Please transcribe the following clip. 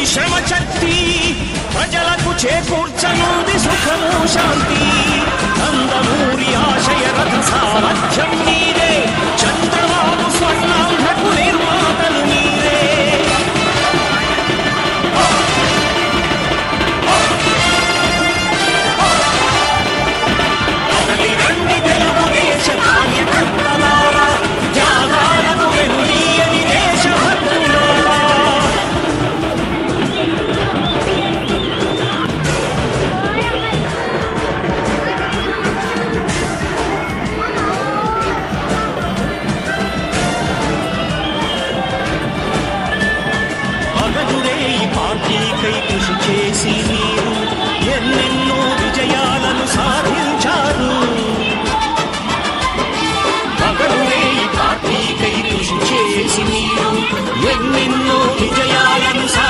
శ్రమ శక్తి ప్రజలకు చేకూర్చనుంది సుఖము శాంతి నందమూరి ఆశయ రథ సారథ్యం మీరే చంద్రబాబు స్వర్ణాంధ్రకు నిర్మాతలు మీరే కదలి రండి తెలుగుదేశ కార్యకర్తలారా త్యాగాలకు వెనుదీయని దేశభక్తులారా పగలురే ఈ పార్టీకై కృషి చేసి మీరు ఎన్నెన్నో విజయాలను సాధించారు పగలురే ఈ పార్టీకై కృషి చేసి మీరు ఎన్నెన్నో విజయాలను సాధించారు